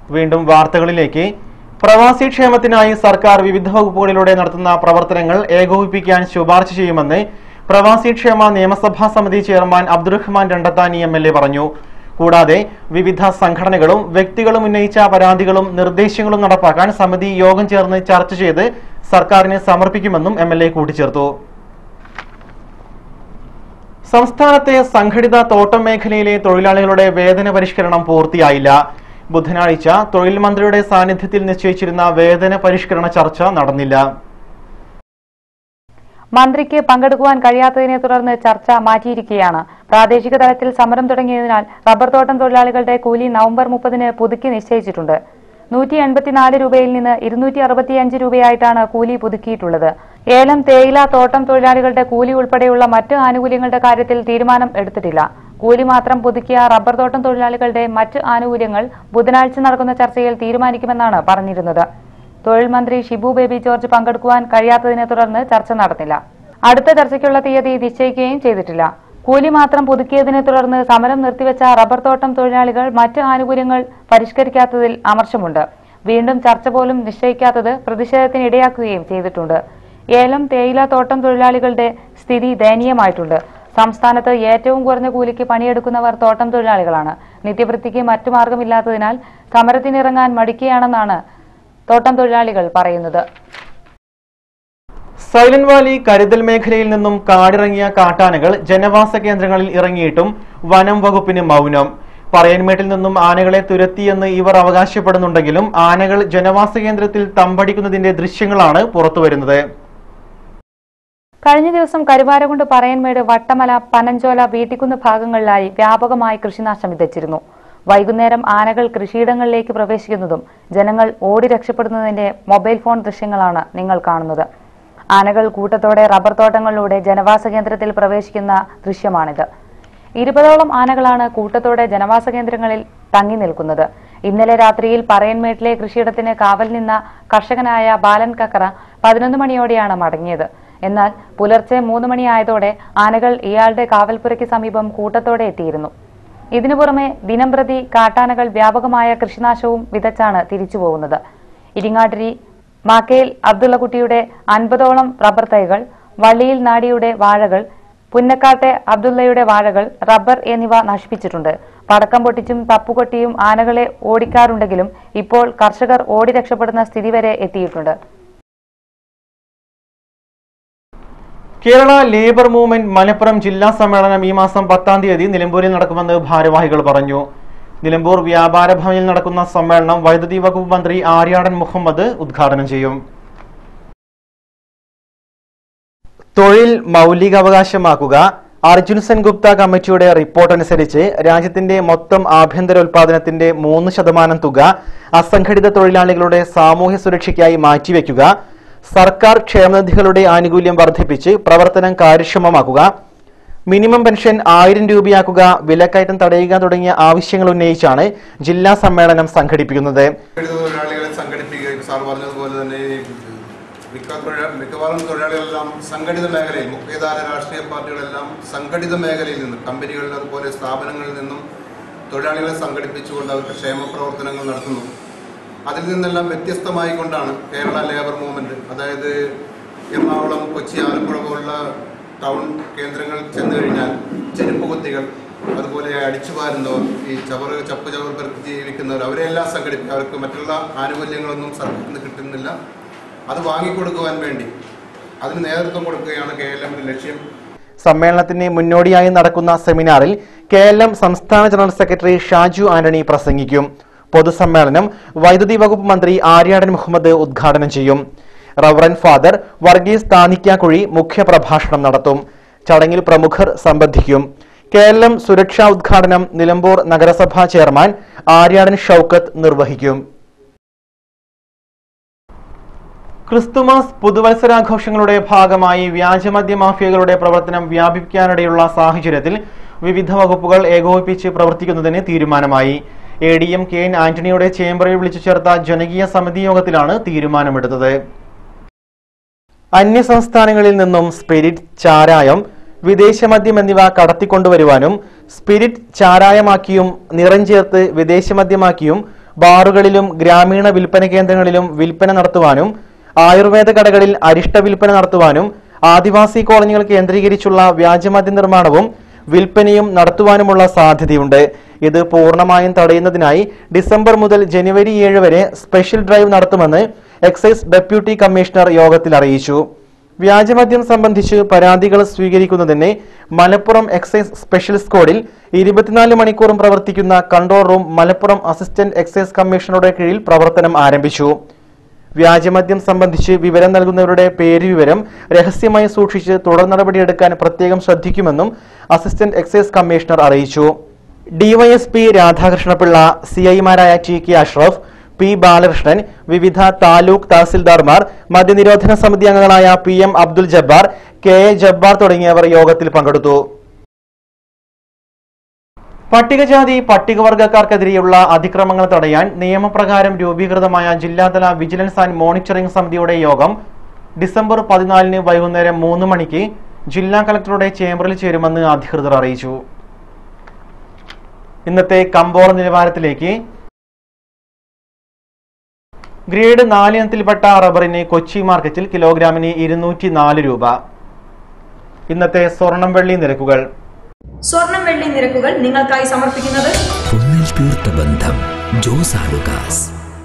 വീണ്ടും വാർത്തകളിലേക്ക് പ്രവാസി ക്ഷേമത്തിനായി സർക്കാർ വിവിധ വകുപ്പുകളിലൂടെ നടത്തുന്ന പ്രവർത്തനങ്ങൾ ഏകോപിപ്പിക്കാൻ ശുപാർശ ചെയ്യുമെന്ന് പ്രവാസി ക്ഷേമ നിയമസഭാ സമിതി chairman Abdurahman Randathani M L A പറഞ്ഞു കൂടാതെ വിവിധ സംഘടനകളും വ്യക്തികളും ഉന്നയിച്ച പരാതികളും നിർദ്ദേശങ്ങളും നടപ്പാക്കാൻ സമിതി യോഗം ചേർന്ന് ചർച്ച ചെയ്ത് സർക്കാരിന് സമർപ്പിക്കുമെന്നും എം എൽ എ കൂട്ടിച്ചേർത്തു സംസ്ഥാനത്തെ സംഘടിത തോട്ടം മേഖലയിലെ തൊഴിലാളികളുടെ വേതന പരിഷ്കരണം പൂർത്തിയായില്ല ബുധനാഴ്ച തൊഴിൽ മന്ത്രിയുടെ സാന്നിധ്യത്തിൽ നിശ്ചയിച്ചിരുന്ന വേതന പരിഷ്കരണ ചർച്ച നടന്നില്ല മന്ത്രിക്ക് പങ്കെടുക്കുവാൻ കഴിയാത്തതിനെ തുടർന്ന് ചർച്ച മാറ്റിയിരിക്കുകയാണ് പ്രാദേശിക തലത്തിൽ സമരം തുടങ്ങിയതിനാൽ റബ്ബർ തോട്ടം തൊഴിലാളികളുടെ കൂലി നവംബർ മുപ്പതിന് പുതുക്കി നിശ്ചയിച്ചിട്ടുണ്ട് നൂറ്റി എൺപത്തിനാല് രൂപയിൽ നിന്ന് ഇരുന്നൂറ്റി അറുപത്തിയഞ്ച് രൂപയായിട്ടാണ് കൂലി പുതുക്കിയിട്ടുള്ളത് ഏലം തേയില തോട്ടം തൊഴിലാളികളുടെ കൂലി ഉൾപ്പെടെയുള്ള മറ്റ് ആനുകൂല്യങ്ങളുടെ കാര്യത്തിൽ തീരുമാനം എടുത്തിട്ടില്ല കൂലി മാത്രം പുതുക്കിയ റബ്ബർ തോട്ടം തൊഴിലാളികളുടെ മറ്റ് ആനുകൂല്യങ്ങൾ ബുധനാഴ്ച നടക്കുന്ന ചർച്ചയിൽ തീരുമാനിക്കുമെന്നാണ് പറഞ്ഞിരുന്നത് തൊഴിൽ മന്ത്രി ഷിബു ബേബി ജോർജ് പങ്കെടുക്കുവാൻ കഴിയാത്തതിനെ തുടർന്ന് ചർച്ച നടന്നില്ല അടുത്ത ചർച്ചയ്ക്കുള്ള തീയതി നിശ്ചയിക്കുകയും ചെയ്തിട്ടില്ല കൂലി മാത്രം പുതുക്കിയതിനെ തുടർന്ന് സമരം നിർത്തിവെച്ച റബ്ബർ തോട്ടം തൊഴിലാളികൾ മറ്റ് ആനുകൂല്യങ്ങൾ പരിഷ്കരിക്കാത്തതിൽ അമർഷമുണ്ട് വീണ്ടും ചർച്ച പോലും നിശ്ചയിക്കാത്തത് പ്രതിഷേധത്തിന് ഇടയാക്കുകയും ചെയ്തിട്ടുണ്ട് ഏലം തേയില തോട്ടം തൊഴിലാളികളുടെ സ്ഥിതി ദയനീയമായിട്ടുണ്ട് സംസ്ഥാനത്ത് ഏറ്റവും കുറഞ്ഞ കൂലിക്ക് പണിയെടുക്കുന്നവർ തോട്ടം തൊഴിലാളികളാണ് നിത്യവൃത്തിക്ക് മറ്റു മാർഗമില്ലാത്തതിനാൽ സമരത്തിനിറങ്ങാൻ മടിക്കുകയാണെന്നാണ് തോട്ടം തൊഴിലാളികൾ പറയുന്നത് സൈലന്റ് വാലി കരുതൽ മേഖലയിൽ നിന്നും കാടിറങ്ങിയ കാട്ടാനകൾ ജനവാസ കേന്ദ്രങ്ങളിൽ ഇറങ്ങിയിട്ടും വനം വകുപ്പിന് മൗനം പറയൻമേട്ടിൽ നിന്നും ആനകളെ തുരത്തിയെന്ന് ഇവർ അവകാശപ്പെടുന്നുണ്ടെങ്കിലും ആനകൾ ജനവാസ കേന്ദ്രത്തിൽ തമ്പടിക്കുന്നതിന്റെ ദൃശ്യങ്ങളാണ് പുറത്തുവരുന്നത് കഴിഞ്ഞ ദിവസം കരുവാരകുണ്ട് പറയൻമേട് വട്ടമല പനഞ്ചോല വീട്ടിക്കുന്ന് ഭാഗങ്ങളിലായി വ്യാപകമായി കൃഷിനാശം വിതച്ചിരുന്നു വൈകുന്നേരം ആനകൾ കൃഷിയിടങ്ങളിലേക്ക് പ്രവേശിക്കുന്നതും ജനങ്ങൾ ഓടി രക്ഷപ്പെടുന്നതിന്റെ മൊബൈൽ ഫോൺ ദൃശ്യങ്ങളാണ് നിങ്ങൾ കാണുന്നത് ആനകൾ കൂട്ടത്തോടെ റബ്ബർ തോട്ടങ്ങളിലൂടെ ജനവാസ കേന്ദ്രത്തിൽ പ്രവേശിക്കുന്ന ദൃശ്യമാണിത് ഇരുപതോളം ആനകളാണ് കൂട്ടത്തോടെ ജനവാസ കേന്ദ്രങ്ങളിൽ തങ്ങി നിൽക്കുന്നത് ഇന്നലെ രാത്രിയിൽ പറയൻമേട്ടിലെ കൃഷിയിടത്തിന് കാവൽ നിന്ന കർഷകനായ ബാലൻ കക്കറ പതിനൊന്ന് മണിയോടെയാണ് മടങ്ങിയത് എന്നാൽ പുലർച്ചെ മൂന്ന് മണിയായതോടെ ആനകൾ ഇയാളുടെ കാവൽപ്പുരയ്ക്ക് സമീപം കൂട്ടത്തോടെ എത്തിയിരുന്നു ഇതിനു പുറമെ ദിനം പ്രതി കാട്ടാനകൾ വ്യാപകമായ കൃഷിനാശവും വിതച്ചാണ് തിരിച്ചു പോകുന്നത് ഇരിങ്ങാട്ടിരി മാക്കേൽ അബ്ദുള്ളക്കുട്ടിയുടെ അൻപതോളം റബ്ബർ തൈകൾ വള്ളിയിൽ നാടിയുടെ വാഴകൾ പുന്നക്കാട്ടെ അബ്ദുള്ളയുടെ വാഴകൾ റബ്ബർ എന്നിവ നശിപ്പിച്ചിട്ടുണ്ട് പടക്കം പൊട്ടിച്ചും തപ്പുകൊട്ടിയും ആനകളെ ഓടിക്കാറുണ്ടെങ്കിലും ഇപ്പോൾ കർഷകർ ഓടി രക്ഷപ്പെടുന്ന സ്ഥിതി വരെ എത്തിയിട്ടുണ്ട് കേരള ലേബർ മൂവ്മെന്റ് മലപ്പുറം ജില്ലാ സമ്മേളനം ഈ മാസം പത്താം തീയതി നിലമ്പൂരിൽ നടക്കുമെന്ന് ഭാരവാഹികൾ പറഞ്ഞു നിലമ്പൂർ വ്യാപാര ഭവനിൽ നടക്കുന്ന സമ്മേളനം വൈദ്യുതി വകുപ്പ് മന്ത്രി ആര്യാടൻ മുഹമ്മദ് ഉദ്ഘാടനം ചെയ്യും തൊഴിൽ മൗലികാവകാശമാക്കുക അർജുൻ സെൻ ഗുപ്ത കമ്മിറ്റിയുടെ റിപ്പോർട്ട് അനുസരിച്ച് രാജ്യത്തിന്റെ മൊത്തം ആഭ്യന്തര ഉൽപാദനത്തിന്റെ മൂന്ന് ശതമാനം തുക അസംഘടിത തൊഴിലാളികളുടെ സാമൂഹ്യ സുരക്ഷയ്ക്കായി മാറ്റിവെക്കുക സർക്കാർ ക്ഷേമനിധികളുടെ ആനുകൂല്യം വർദ്ധിപ്പിച്ച് പ്രവർത്തനം കാര്യക്ഷമമാക്കുക മിനിമം പെൻഷൻ ആയിരം രൂപയാക്കുക വിലക്കയറ്റം തടയുക തുടങ്ങിയ ആവശ്യങ്ങൾ ഉന്നയിച്ചാണ് ജില്ലാ സമ്മേളനം സംഘടിപ്പിക്കുന്നത് സംഘടിത തൊഴിലാളികളെ സംഘടിപ്പിക്കുകയും സാർ പറഞ്ഞതുപോലെ തന്നെ ഈ മിക്ക തൊഴിലാ മിക്കവാറും തൊഴിലാളികളെല്ലാം സംഘടിത മേഖലയിൽ മുഖ്യധാര രാഷ്ട്രീയ പാർട്ടികളെല്ലാം സംഘടിത മേഖലയിൽ നിന്ന് കമ്പനികളിൽ അതുപോലെ സ്ഥാപനങ്ങളിൽ നിന്നും തൊഴിലാളികളെ സംഘടിപ്പിച്ചുകൊണ്ട് അവർക്ക് ക്ഷേമ പ്രവർത്തനങ്ങൾ നടത്തുന്നു അതിൽ നിന്നെല്ലാം വ്യത്യസ്തമായി കൊണ്ടാണ് കേരള ലേബർ മൂവ്മെന്റ് അതായത് എറണാകുളം കൊച്ചി ആലപ്പുഴ പോലുള്ള ടൗൺ കേന്ദ്രങ്ങൾ ചെന്ന് കഴിഞ്ഞാൽ ചെരുപ്പ് കുത്തികൾ അതുപോലെ അടിച്ചുപാരുന്നവർ ഈ ചവറ് ചപ്പ് ചവർ പെറുക്കി ജീവിക്കുന്നവർ അവരെല്ലാം സംഘടിപ്പിക്കുക അവർക്ക് മറ്റുള്ള ആനുകൂല്യങ്ങളൊന്നും സർക്കാരിൽ നിന്ന് കിട്ടുന്നില്ല അത് വാങ്ങിക്കൊടുക്കുവാൻ വേണ്ടി അതിന് നേതൃത്വം കൊടുക്കുകയാണ് കെ എൽ എമ്മിന്റെ ലക്ഷ്യം സമ്മേളനത്തിന് മുന്നോടിയായി നടക്കുന്ന സെമിനാറിൽ കെ എൽ എം സംസ്ഥാന ജനറൽ സെക്രട്ടറി ഷാജു ആന്റണി പ്രസംഗിക്കും പൊതുസമ്മേളനം വൈദ്യുതി വകുപ്പ് മന്ത്രി ആര്യാടൻ മുഹമ്മദ് ഉദ്ഘാടനം ചെയ്യും റവറൻ ഫാദർ വർഗീസ് താനിക്കാക്കുഴി മുഖ്യപ്രഭാഷണം നടത്തും ചടങ്ങിൽ പ്രമുഖർ സംബന്ധിക്കും കെ എൽ എം സുരക്ഷാ ഉദ്ഘാടനം നിലമ്പൂർ നഗരസഭാ ചെയർമാൻ ആര്യാടൻ ഷൌക്കത്ത് നിർവഹിക്കും ക്രിസ്തുമസ് പുതുവത്സരാഘോഷങ്ങളുടെ ഭാഗമായി വ്യാജമദ്യ മാഫിയകളുടെ പ്രവർത്തനം വ്യാപിക്കാനിടയുള്ള സാഹചര്യത്തിൽ വിവിധ വകുപ്പുകൾ ഏകോപിപ്പിച്ച് പ്രവർത്തിക്കുന്നതിന് തീരുമാനമായി A D M K N ആന്റണിയുടെ ചേംബറിൽ വിളിച്ചു ചേർത്ത ജനകീയ സമിതി യോഗത്തിലാണ് തീരുമാനമെടുത്തത് അന്യസംസ്ഥാനങ്ങളിൽ നിന്നും സ്പിരിറ്റ് ചാരായം വിദേശമദ്യം എന്നിവ കടത്തിക്കൊണ്ടുവരുവാനും സ്പിരിറ്റ് ചാരായമാക്കിയും നിറം ചേർത്ത് വിദേശമദ്യമാക്കിയും ബാറുകളിലും ഗ്രാമീണ വിൽപ്പന കേന്ദ്രങ്ങളിലും വിൽപ്പന നടത്തുവാനും ആയുർവേദ കടകളിൽ അരിഷ്ട വിൽപ്പന നടത്തുവാനും ആദിവാസി കോളനികൾ കേന്ദ്രീകരിച്ചുള്ള വ്യാജമദ്യ നിർമ്മാണവും വിൽപ്പനയും നടത്തുവാനുമുള്ള സാധ്യതയുണ്ട് ഇത് പൂർണ്ണമായും തടയുന്നതിനായി ഡിസംബർ മുതൽ ജനുവരി ഏഴ് വരെ സ്പെഷ്യൽ ഡ്രൈവ് നടത്തുമെന്ന് എക്സൈസ് ഡെപ്യൂട്ടി കമ്മീഷണർ യോഗത്തിൽ അറിയിച്ചു വ്യാജമദ്യം സംബന്ധിച്ച് പരാതികൾ സ്വീകരിക്കുന്നതിന് മലപ്പുറം എക്സൈസ് സ്പെഷ്യൽ സ്ക്വാഡിൽ ഇരുപത്തിനാല് മണിക്കൂറും പ്രവർത്തിക്കുന്ന control room Malappuram assistant excise കമ്മീഷണറുടെ കീഴിൽ പ്രവർത്തനം ആരംഭിച്ചു വ്യാജമദ്യം സംബന്ധിച്ച് വിവരം നൽകുന്നവരുടെ പേര് വിവരം രഹസ്യമായി സൂക്ഷിച്ച് തുടർ നടപടിയെടുക്കാൻ പ്രത്യേകം ശ്രദ്ധിക്കുമെന്നും അസിസ്റ്റന്റ് എക്സൈസ് കമ്മീഷണർ അറിയിച്ചു ഡിവൈഎസ്പി രാധാകൃഷ്ണപിള്ള സിഐമാരായ T K Ashraf P Balakrishnan വിവിധ താലൂക്ക് തഹസിൽദാർമാർ മദ്യനിരോധന സമിതി അംഗങ്ങളായ P M Abdul Jabbar K A Jabbar തുടങ്ങിയവർ യോഗത്തിൽ പങ്കെടുത്തു പട്ടികജാതി പട്ടികവർഗക്കാർക്കെതിരെയുള്ള അതിക്രമങ്ങൾ തടയാൻ നിയമപ്രകാരം രൂപീകൃതമായ ജില്ലാതല വിജിലൻസ് ആൻഡ് മോണിറ്ററിംഗ് സമിതിയുടെ യോഗം ഡിസംബർ പതിനാലിന് വൈകുന്നേരം മൂന്ന് മണിക്ക് ജില്ലാ കളക്ടറുടെ ചേംബറിൽ ചേരുമെന്ന് അധികൃതർ അറിയിച്ചു ഇന്നത്തെ കമ്പോള നിലവാരത്തിലേക്ക് ഗ്രേഡ് നാല് ഇനത്തിൽപ്പെട്ട റബ്ബറിന് കൊച്ചി മാർക്കറ്റിൽ കിലോഗ്രാമിന് ഇരുന്നൂറ്റി നാല് രൂപ ഇന്നത്തെ സ്വർണം വെള്ളി നിരക്കുകൾ സ്വർണം വെള്ളി നിരക്കുകൾ നിങ്ങൾക്കായി സമർപ്പിക്കുന്നത് പൊന്നിൽ തീർത്ത ബന്ധം ജോസ് ആലുക്കാസ്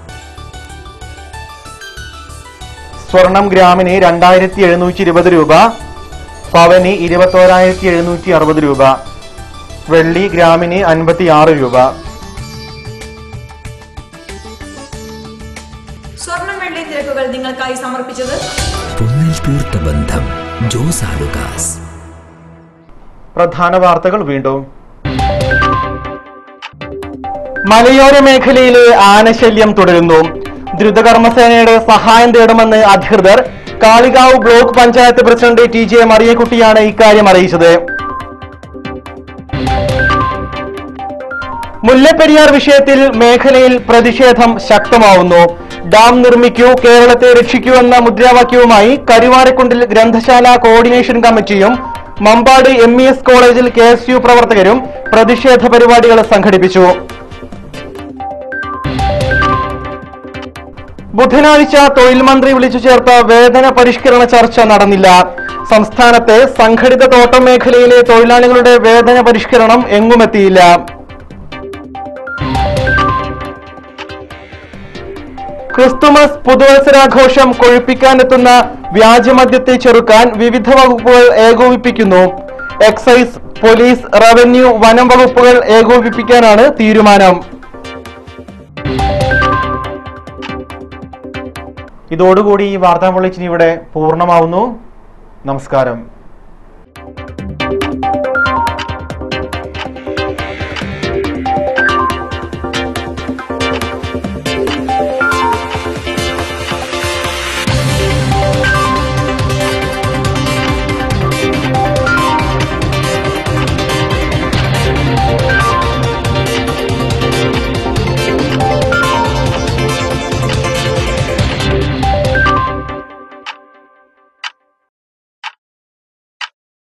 സ്വർണം ഗ്രാമിന് രണ്ടായിരത്തി എഴുന്നൂറ്റി ഇരുപത് രൂപ പവന് ഇരുപത്തോരായിരത്തി എഴുന്നൂറ്റി അറുപത് രൂപ വെള്ളി ഗ്രാമിന് അൻപത്തി ആറ് രൂപ സ്വർണം വെള്ളി നിരക്കുകൾ നിങ്ങൾക്കായി സമർപ്പിച്ചത് പൊന്നിൽ തീർത്ത ബന്ധം ജോസ് ആലുക്കാസ് പ്രധാന വാർത്തകൾ വീണ്ടും മലയോര മേഖലയിലെ ആനശല്യം തുടരുന്നു ദ്രുതകർമ്മസേനയുടെ സഹായം തേടുമെന്ന് അധികൃതർ Kalikavu block panchayat president T J മറിയക്കുട്ടിയാണ് ഇക്കാര്യം അറിയിച്ചത് മുല്ലപ്പെരിയാർ വിഷയത്തിൽ മേഖലയിൽ പ്രതിഷേധം ശക്തമാവുന്നു ഡാം നിർമ്മിക്കൂ കേരളത്തെ രക്ഷിക്കൂ എന്ന മുദ്രാവാക്യവുമായി കരുവാരക്കുണ്ടിൽ ഗ്രന്ഥശാല കോർഡിനേഷൻ കമ്മിറ്റിയും മമ്പാട് എം ഇ എസ് കോളേജിൽ കെ എസ് യു പ്രവർത്തകരും പ്രതിഷേധ പരിപാടികൾ സംഘടിപ്പിച്ചു ബുധനാഴ്ച തൊഴിൽ മന്ത്രി വിളിച്ചു ചേർത്ത വേതന പരിഷ്കരണ ചർച്ച നടന്നില്ല സംസ്ഥാനത്തെ സംഘടിത തോട്ടം മേഖലയിലെ തൊഴിലാളികളുടെ വേതന പരിഷ്കരണം എങ്ങുമെത്തിയില്ല ക്രിസ്തുമസ് പുതുവത്സരാഘോഷം കൊഴുപ്പിക്കാനെത്തുന്ന വ്യാജമദ്യത്തെ ചെറുക്കാൻ വിവിധ വകുപ്പുകൾ ഏകോപിപ്പിക്കുന്നു എക്സൈസ് പോലീസ് റവന്യൂ വനം വകുപ്പുകൾ ഏകോപിപ്പിക്കാനാണ് തീരുമാനം ഇതോടുകൂടി ഈ വാർത്താ ബുള്ളറ്റിൻ ഇവിടെ പൂർണ്ണമാവുന്നു നമസ്കാരം